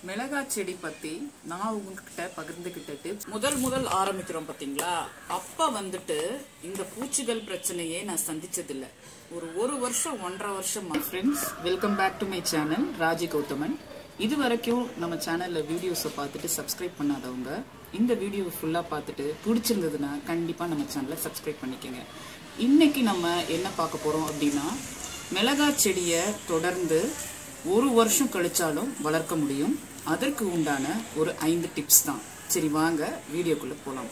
மிளகாய் செடி பத்தி நான் உங்ககிட்ட பகிர்ந்துகிட்டது முதல் முதல் ஆரம்பிக்கிறோம் பாத்தீங்களா அப்ப வந்துட்டு இந்த பூச்சிகள் பிரச்சனையே நான் சந்திச்சதில்ல ஒரு ஒரு வருஷம் ஒன்றரை வருஷம் friends welcome back to my channel Raji Gowthaman இது வரைக்கும் நம்ம சேனல்ல வீடியோஸை பார்த்துட்டு சப்ஸ்கிரைப் பண்ணாதவங்க இந்த வீடியோவை ஃபுல்லா பார்த்துட்டு பிடிச்சிருந்ததுன்னா கண்டிப்பா நம்ம சேனலை சப்ஸ்கிரைப் பண்ணிக்கோங்க இன்னைக்கு நம்ம என்ன பார்க்க போறோம் அப்படின்னா மிளகாய் செடியை தொடர்ந்து ஒரு வருஷம் கழிச்சாலும் வளர்க்க முடியும் அதற்கு உண்டான ஒரு ஐந்து டிப்ஸ் தான் சரி வாங்க வீடியோக்குள்ள போலாம்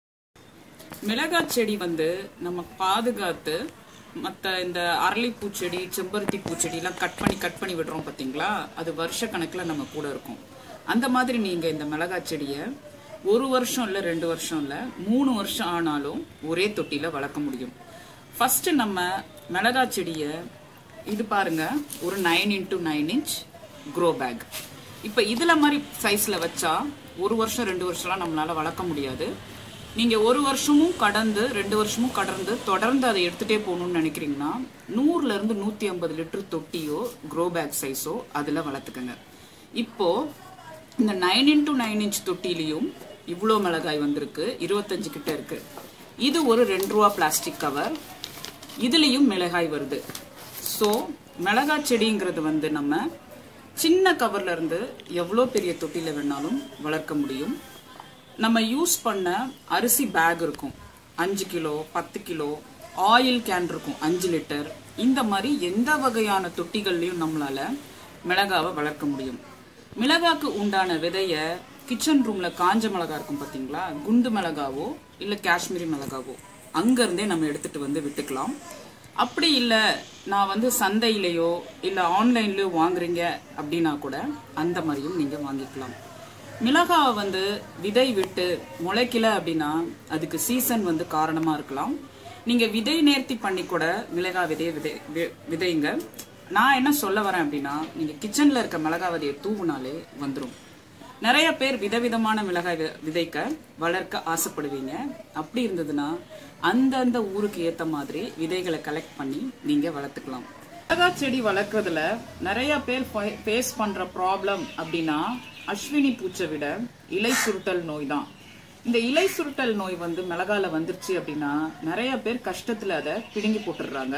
மிளகாய் செடி வந்து நம்ம பாதுகாத்து மற்ற இந்த அரளி பூச்செடி செம்பருத்தி பூச்செடி எல்லாம் கட் பண்ணி கட் பண்ணி விடுறோம் பாத்தீங்களா அது வருஷ கணக்குல நம்ம கூட இருக்கும் அந்த மாதிரி நீங்க இந்த மிளகாய் செடியை ஒரு வருஷம் இல்ல ரெண்டு வருஷம் இல்ல மூணு வருஷம் ஆனாலும் ஒரே தொட்டியில வளர்க்க முடியும் ஃபர்ஸ்ட் நம்ம மிளகாய் செடியை இது பாருங்க ஒரு nine into nine inch grow bag இப்போ இதுல மாதிரி சைஸ்ல வச்சா ஒரு வருஷம் ரெண்டு வருஷம்லாம் நம்மளால வளர்க்க முடியாது நீங்க ஒரு வருஷமும் கடந்து ரெண்டு வருஷமும் கடந்து தொடர்ந்து அதை எடுத்துட்டே போகணும்னு நினைக்கிறீங்கன்னா நூறுல இருந்து நூத்தி ஐம்பது லிட்டர் தொட்டியோ க்ரோ பேக் சைஸோ அதுல வளர்த்துக்கங்க இப்போ இந்த நைன் இன்டூ நைன் இன்ச் தொட்டிலையும் இவ்வளோ மிளகாய் வந்திருக்கு இருபத்தஞ்சு கிட்ட இருக்கு இது ஒரு ரெண்டு ரூபா பிளாஸ்டிக் கவர் இதுலயும் மிளகாய் வருது ஸோ மிளகாய் செடிங்கிறது வந்து நம்ம சின்ன கவர்ல இருந்து எவ்வளோ பெரிய தொட்டில வேணாலும் வளர்க்க முடியும் நம்ம யூஸ் பண்ண அரிசி பேக் இருக்கும் அஞ்சு கிலோ பத்து கிலோ ஆயில் கேன் இருக்கும் அஞ்சு லிட்டர் இந்த மாதிரி எந்த வகையான தொட்டிகள்லையும் நம்மளால மிளகாவை வளர்க்க முடியும் மிளகாக்கு உண்டான விதைய கிச்சன் ரூம்ல காஞ்ச மிளகா இருக்கும் பாத்தீங்களா குண்டு மிளகாவோ இல்ல காஷ்மீரி மிளகாவோ அங்க இருந்தே நம்ம எடுத்துட்டு வந்து விட்டுக்கலாம் அப்படி இல்ல நான் வந்து சந்தையிலயோ இல்ல ஆன்லைன்லயோ வாங்குறீங்க அப்படின்னா கூட அந்த மாதிரியும் நீங்க வாங்கிக்கலாம் மிளகாவை வந்து விதை விட்டு முளைக்கல அப்படின்னா அதுக்கு சீசன் வந்து காரணமா இருக்கலாம் நீங்க விதை நேர்த்தி பண்ணி கூட மிளகாய் விதைய விதை வி- விதைங்க நான் என்ன சொல்ல வரேன் அப்படின்னா நீங்க கிச்சன்ல இருக்க மிளகாய் விதையை தூவுனாலே வந்துரும் நிறைய பேர் விதவிதமான மிளகாய் வி- விதைக்க வளர்க்க ஆசைப்படுவீங்க அப்படி இருந்ததுன்னா அந்தந்த ஊருக்கு ஏத்த மாதிரி விதைகளை கலெக்ட் பண்ணி நீங்க வளர்த்துக்கலாம் மிளகாய் செடி வளர்க்கறதுல நிறைய பேர் ஃபேஸ் பண்ற ப்ராப்ளம் அப்படின்னா அஸ்வினி பூச்சை விட இலை சுருட்டல் நோய் தான் இந்த இலை சுருட்டல் நோய் வந்து மிளகால வந்துருச்சு அப்படின்னா நிறைய பேர் கஷ்டத்துல அதை பிடுங்கி போட்டுடுறாங்க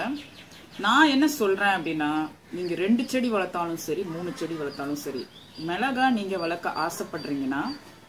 நான் என்ன சொல்றேன் அப்படின்னா நீங்க ரெண்டு செடி வளர்த்தாலும் சரி மூணு செடி வளர்த்தாலும் சரி மிளகா நீங்க வளர்க்க ஆசைப்படுறீங்கன்னா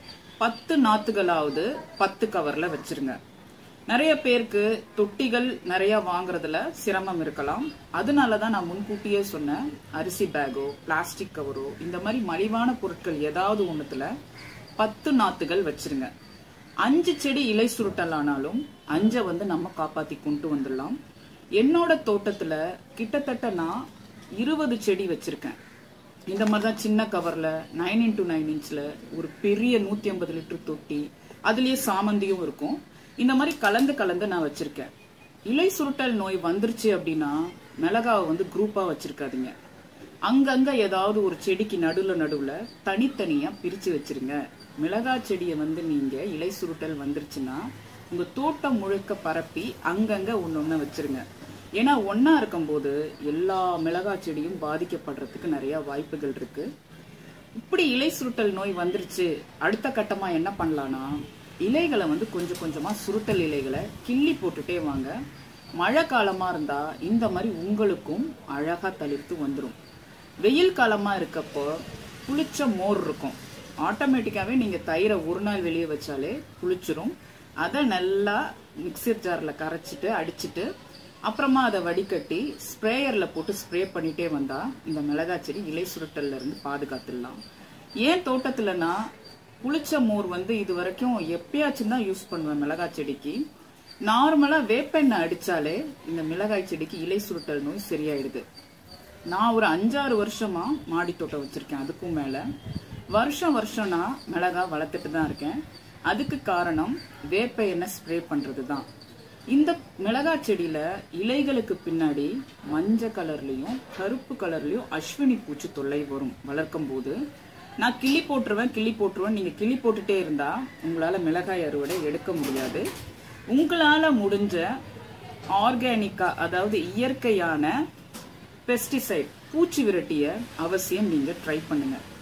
பத்து நாத்துகளாவது பத்து கவர்ல வச்சிருங்க நிறைய பேருக்கு தொட்டிகள் நிறைய வாங்குறதுல சிரமம் இருக்கலாம் அதனால தான் நான் முன்கூட்டியே சொன்னேன் அரிசி பேக்கோ பிளாஸ்டிக் கவரோ இந்த மாதிரி மலிவான பொருட்கள் ஏதாவது ஒண்ணுத்துல பத்து நாத்துகள் வச்சிருங்க அஞ்சு செடி இலை சுருட்டல் ஆனாலும் அஞ்சை வந்து நம்ம காப்பாத்தி கொண்டு வந்துடலாம் என்னோட தோட்டத்துல கிட்டத்தட்ட நான் இருபது செடி வச்சிருக்கேன் இந்த மாதிரி தான் சின்ன கவர்ல நைன் இன்டூ நைன் இன்ச்ல ஒரு பெரிய நூத்தி ஐம்பது லிட்டர் தொட்டி அதுலயே சாமந்தியும் இருக்கும் இந்த மாதிரி கலந்து கலந்து நான் வச்சிருக்கேன் இலை சுருட்டல் நோய் வந்துருச்சு அப்படின்னா மிளகாவை வந்து குரூப்பா வச்சிருக்காதீங்க அங்கங்க ஏதாவது ஒரு செடிக்கு நடுவுல நடுவுல தனித்தனியா பிரிச்சு வச்சிருங்க மிளகாய் செடியை வந்து நீங்க இலை சுருட்டல் வந்துருச்சுன்னா உங்க தோட்டம் முழுக்க பரப்பி அங்கங்க ஒன்னொன்னு வச்சிருங்க ஏன்னா ஒண்ணா இருக்கும்போது எல்லா மிளகாய் செடியும் பாதிக்கப்படுறதுக்கு நிறைய வாய்ப்புகள் இருக்கு இப்படி இலை சுருட்டல் நோய் வந்துருச்சு அடுத்த கட்டமா என்ன பண்ணலாம்னா இலைகளை வந்து கொஞ்சம் கொஞ்சமா சுருட்டல் இலைகளை கிள்ளி போட்டுட்டே வாங்க மழை காலமா இருந்தா இந்த மாதிரி உங்களுக்கும் அழகா தளிர்த்து வந்துரும் வெயில் காலமா இருக்கப்போ புளிச்ச மோர் இருக்கும் ஆட்டோமேட்டிக்காவே நீங்க தயிரை ஒரு நாள் வெளியே வச்சாலே புளிச்சிரும் அதை நல்லா மிக்சர் ஜார்ல கரைச்சிட்டு அடிச்சிட்டு அப்புறமா அதை வடிகட்டி ஸ்ப்ரேயர்ல போட்டு ஸ்ப்ரே பண்ணிட்டே வந்தா இந்த மிளகாய் செடி இலை சுருட்டல்ல இருந்து பாதுகாத்துடலாம் ஏன் தோட்டத்துலனா புளிச்ச மோர் வந்து இது வரைக்கும் எப்பயாச்சும் தான் யூஸ் பண்ணுவேன் மிளகாய் செடிக்கு நார்மலா வேப்பெண்ணெய் அடிச்சாலே இந்த மிளகாய் செடிக்கு இலை சுருட்டல் நோய் சரியாயிடுது நான் ஒரு அஞ்சாறு வருஷமா மாடி தோட்டம் வச்சிருக்கேன் அதுக்கும் மேல வருஷம் வருஷம் நான் மிளகா வளர்த்துட்டு தான் இருக்கேன் அதுக்கு காரணம் வேப்ப எண்ணெய் ஸ்ப்ரே பண்றது தான் இந்த மிளகாய் செடியில இலைகளுக்கு பின்னாடி மஞ்சள் கலர்லயும் கருப்பு கலர்லயும் அஸ்வினி பூச்சி தொல்லை வரும் வளர்க்கும் போது நான் கிள்ளி போட்டுருவேன் கிள்ளி போட்டுருவேன் நீங்க கிள்ளி போட்டுட்டே இருந்தா உங்களால மிளகாய் அறுவடை எடுக்க முடியாது உங்களால முடிஞ்ச ஆர்கானிக்கா அதாவது இயற்கையான பெஸ்டிசைட் பூச்சி விரட்டிய அவசியம் நீங்க ட்ரை பண்ணுங்க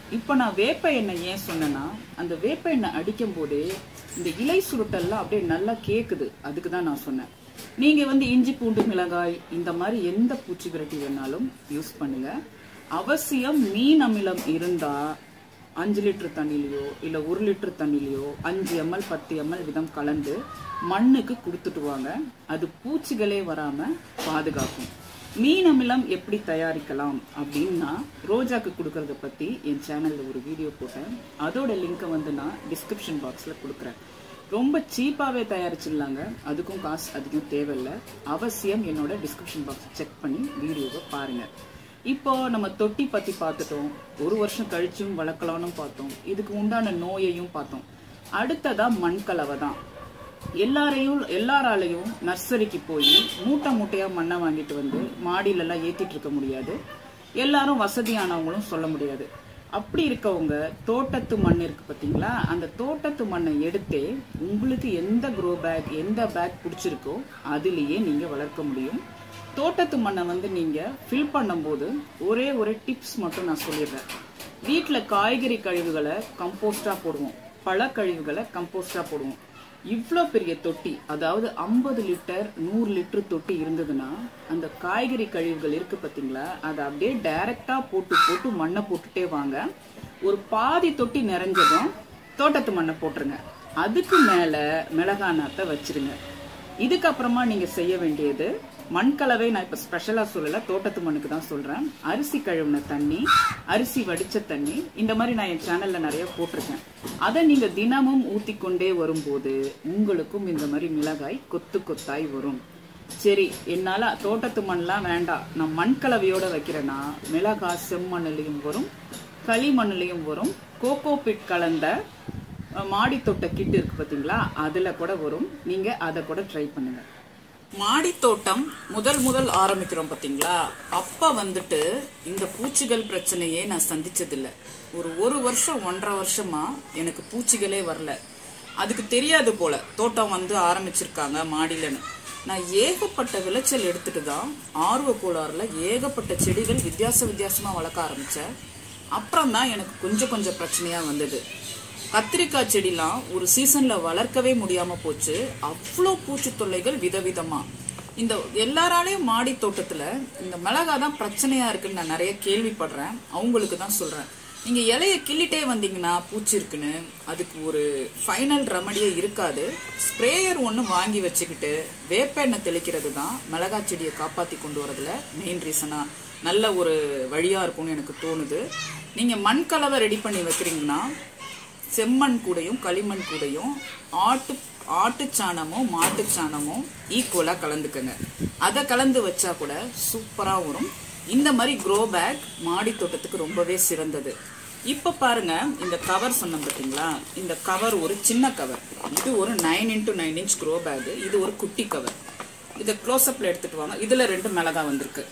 இப்போ நான் வேப்ப எண்ணெய் ஏன் சொன்னேன்னா அந்த வேப்ப எண்ணெய் அடிக்கும் போதே இந்த இலை சுருட்டெல்லாம் அப்படியே நல்லா கேக்குது அதுக்கு தான் நான் சொன்னேன் நீங்க வந்து இஞ்சி பூண்டு மிளகாய் இந்த மாதிரி எந்த பூச்சி விரட்டி வேணாலும் யூஸ் பண்ணுங்க அவசியம் மீன் அமிலம் இருந்தா அஞ்சு லிட்டர் தண்ணிலையோ இல்ல ஒரு லிட்டர் தண்ணிலையோ அஞ்சு எம்எல் பத்து எம்எல் விதம் கலந்து மண்ணுக்கு கொடுத்துட்டு வாங்க அது பூச்சிகளே வராம பாதுகாக்கும் மீன் அமிலம் எப்படி தயாரிக்கலாம் அப்படின்னா ரோஜாக்கு கொடுக்கறத பத்தி என் சேனல்ல ஒரு வீடியோ போட்டேன் அதோட லிங்கை வந்து நான் டிஸ்கிரிப்ஷன் பாக்ஸ்ல கொடுக்குறேன் ரொம்ப சீப்பாவே தயாரிச்சிடலாங்க அதுக்கும் காசு அதிகம் தேவையில்லை அவசியம் என்னோட டிஸ்கிரிப்ஷன் பாக்ஸ் செக் பண்ணி வீடியோவை பாருங்க இப்போ நம்ம தொட்டி பத்தி பார்த்துட்டோம் ஒரு வருஷம் கழிச்சும் வளர்க்கலாம்னு பார்த்தோம் இதுக்கு உண்டான நோயையும் பார்த்தோம் அடுத்ததா மண்கலவை தான் எல்லாரையும் எல்லாராலையும் நர்சரிக்கு போய் மூட்டை மூட்டையா மண்ணை வாங்கிட்டு வந்து மாடியில எல்லாம் ஏத்திட்டு இருக்க முடியாது எல்லாரும் வசதியானவங்களும் சொல்ல முடியாது அப்படி இருக்கவங்க தோட்டத்து மண் இருக்கு பாத்தீங்களா அந்த தோட்டத்து மண்ணை எடுத்தே உங்களுக்கு எந்த க்ரோ பேக் எந்த பேக் பிடிச்சிருக்கோ அதுலயே நீங்க வளர்க்க முடியும் தோட்டத்து மண்ணை வந்து நீங்க ஃபில் பண்ணும்போது ஒரே ஒரு டிப்ஸ் மட்டும் நான் சொல்லிடுறேன் வீட்ல காய்கறி கழிவுகளை கம்போஸ்டா போடுவோம் பழ கழிவுகளை கம்போஸ்டா போடுவோம் இவ்ளோ பெரிய தொட்டி அதாவது ஐம்பது லிட்டர் நூறு லிட்டர் தொட்டி இருந்ததுன்னா அந்த காய்கறி கழிவுகள் இருக்கு பாத்தீங்களா அதை அப்படியே டைரக்டா போட்டு போட்டு மண்ணை போட்டுட்டே வாங்க ஒரு பாதி தொட்டி நிறைஞ்சதும் தோட்டத்து மண்ணை போட்டுருங்க அதுக்கு மேல மிளகா நாத்தை வச்சிருங்க இதுக்கப்புறமா நீங்க செய்ய வேண்டியது மண்கலவை நான் இப்ப ஸ்பெஷலா சொல்லல தோட்டத்து மண்ணுக்கு தான் சொல்றேன் அரிசி கழுவின தண்ணி அரிசி வடிச்ச தண்ணி இந்த மாதிரி நான் என் சேனல்ல நிறைய போட்டிருக்கேன் அதை நீங்க தினமும் ஊத்தி கொண்டே வரும்போது உங்களுக்கும் இந்த மாதிரி மிளகாய் கொத்து கொத்தாய் வரும் சரி என்னால தோட்டத்து மண்லாம் வேண்டாம் நான் மண்கலவையோட வைக்கிறேன்னா மிளகாய் செம்மண்ணுலயும் வரும் களிமண்ணுலயும் வரும் கோகோ பிட் கலந்த மாடி தோட்ட கிட் இருக்கு பாத்தீங்களா அதுல கூட வரும் நீங்க அதை கூட ட்ரை பண்ணுங்க மாடி தோட்டம் முதல் முதல் ஆரம்பிக்கிறோம் பாத்தீங்களா அப்ப வந்துட்டு இந்த பூச்சிகள் பிரச்சனையே நான் சந்திச்சதில்ல ஒரு ஒரு வருஷம் ஒன்றரை வருஷமா எனக்கு பூச்சிகளே வரல அதுக்கு தெரியாது போல தோட்டம் வந்து ஆரம்பிச்சிருக்காங்க மாடியிலன்னு நான் ஏகப்பட்ட விளைச்சல் எடுத்துட்டு தான் ஆர்வ கோளாறுல ஏகப்பட்ட செடிகள் வித்தியாச வித்தியாசமா வளர்க்க ஆரம்பிச்சேன் அப்புறம் தான் எனக்கு கொஞ்சம் கொஞ்சம் பிரச்சனையா வந்தது கத்திரிக்காய் செடிலாம் ஒரு சீசன்ல வளர்க்கவே முடியாம போச்சு அவ்வளோ பூச்சி தொல்லைகள் விதவிதமா இந்த எல்லாராலையும் மாடி தோட்டத்துல இந்த மிளகா தான் பிரச்சனையா இருக்குன்னு நான் நிறைய கேள்விப்படுறேன் அவங்களுக்கு தான் சொல்றேன் நீங்க இலைய கிள்ளிட்டே வந்தீங்கன்னா பூச்சி இருக்குன்னு அதுக்கு ஒரு ஃபைனல் ரெமடியே இருக்காது ஸ்ப்ரேயர் ஒன்று வாங்கி வச்சுக்கிட்டு வேப்ப எண்ணெய் தெளிக்கிறது தான் மிளகா செடியை காப்பாத்தி கொண்டு வரதுல மெயின் ரீசனா நல்ல ஒரு வழியா இருக்கும்னு எனக்கு தோணுது நீங்க மண் கலவை ரெடி பண்ணி வைக்கிறீங்கன்னா செம்மண் கூடையும் களிமண் கூடையும் ஆட்டு ஆட்டு சாணமும் மாட்டு சாணமும் ஈக்குவலா கலந்துக்கங்க அதை கலந்து வச்சா கூட சூப்பரா வரும் இந்த மாதிரி க்ரோ பேக் மாடி தோட்டத்துக்கு ரொம்பவே சிறந்தது இப்ப பாருங்க இந்த கவர் சொன்னோம் பார்த்தீங்களா இந்த கவர் ஒரு சின்ன கவர் இது ஒரு nine into nine inch grow bag இது ஒரு குட்டி கவர் இதை க்ளோஸ்அப்ல எடுத்துட்டு வாங்க இதுல ரெண்டு மிளகா வந்திருக்கு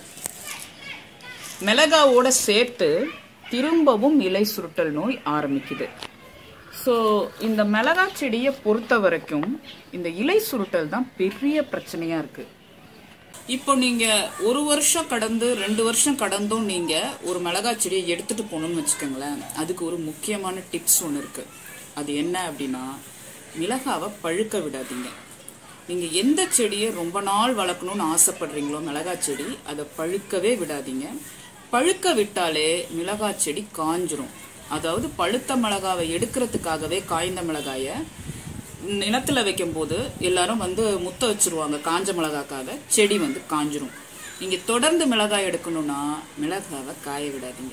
மிளகாவோட சேர்த்து திரும்பவும் இலை சுருட்டல் நோய் ஆரம்பிக்குது ஸோ இந்த மிளகா செடியை பொறுத்த வரைக்கும் இந்த இலை சுருட்டல் தான் பெரிய பிரச்சனையா இருக்கு இப்போ நீங்க ஒரு வருஷம் கடந்து ரெண்டு வருஷம் கடந்தும் நீங்க ஒரு மிளகா செடியை எடுத்துட்டு போகணும்னு வச்சுக்கோங்களேன் அதுக்கு ஒரு முக்கியமான டிப்ஸ் ஒன்று இருக்கு அது என்ன அப்படின்னா மிளகாவை பழுக்க விடாதீங்க நீங்க எந்த செடியை ரொம்ப நாள் வளர்க்கணும்னு ஆசைப்படுறீங்களோ மிளகா செடி அதை பழுக்கவே விடாதீங்க பழுக்க விட்டாலே மிளகா செடி காஞ்சிரும் அதாவது பழுத்த மிளகாவை எடுக்கிறதுக்காகவே காய்ந்த மிளகாய நிலத்துல வைக்கும் போது எல்லாரும் வந்து முத்த வச்சிருவாங்க காஞ்ச மிளகாக்காக செடி வந்து காஞ்சிரும் நீங்க தொடர்ந்து மிளகாய் எடுக்கணும்னா மிளகாவை காய விடாதீங்க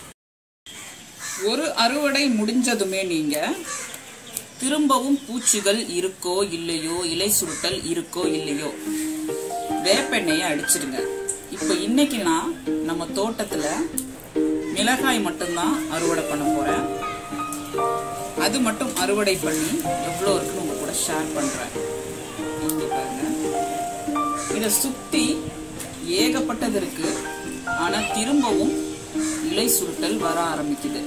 ஒரு அறுவடை முடிஞ்சதுமே நீங்க திரும்பவும் பூச்சிகள் இருக்கோ இல்லையோ இலை சுருட்டல் இருக்கோ இல்லையோ வேப்பெண்ணெயை அடிச்சிடுங்க இப்போ இன்னைக்கு நான் நம்ம தோட்டத்துல மிளகாய் மட்டும்தான் அறுவடை பண்ண போறேன் அது மட்டும் அறுவடை பண்ணி எவ்வளோ இருக்குன்னு உங்க கூட ஷேர் பண்றேன் இங்க பாருங்க இதை சுத்தி ஏகப்பட்டது இருக்கு ஆனா திரும்பவும் இலை சுருட்டல் வர ஆரம்பிக்குது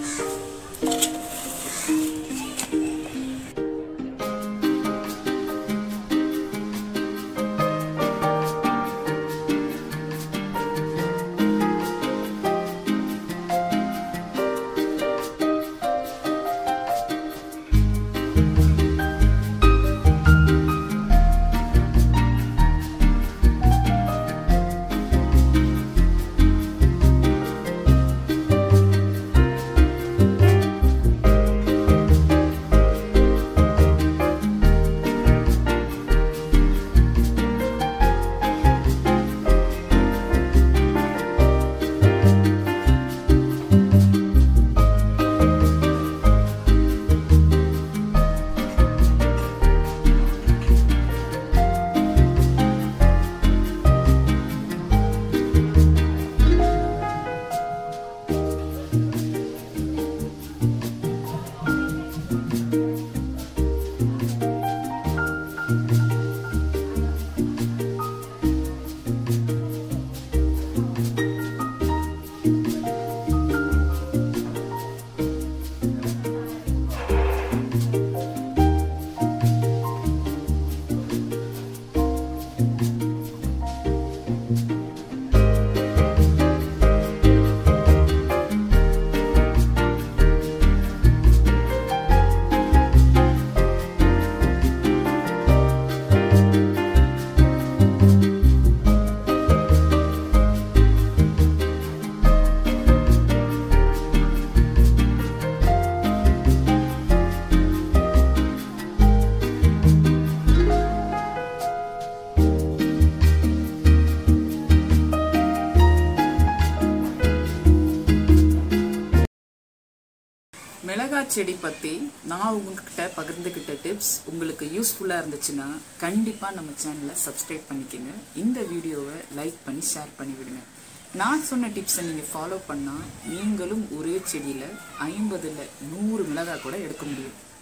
மிளகாய் செடி பற்றி நான் உங்ககிட்ட பகிர்ந்துக்கிட்ட டிப்ஸ் உங்களுக்கு யூஸ்ஃபுல்லாக இருந்துச்சுன்னா கண்டிப்பாக நம்ம சேனலை சப்ஸ்கிரைப் பண்ணிக்கோங்க இந்த வீடியோவை லைக் பண்ணி ஷேர் பண்ணி விடுங்க நான் சொன்ன டிப்ஸை நீங்கள் ஃபாலோ பண்ணால் நீங்களும் ஒரே செடியில் ஐம்பதில் நூறு மிளகாய் கூட எடுக்க முடியும்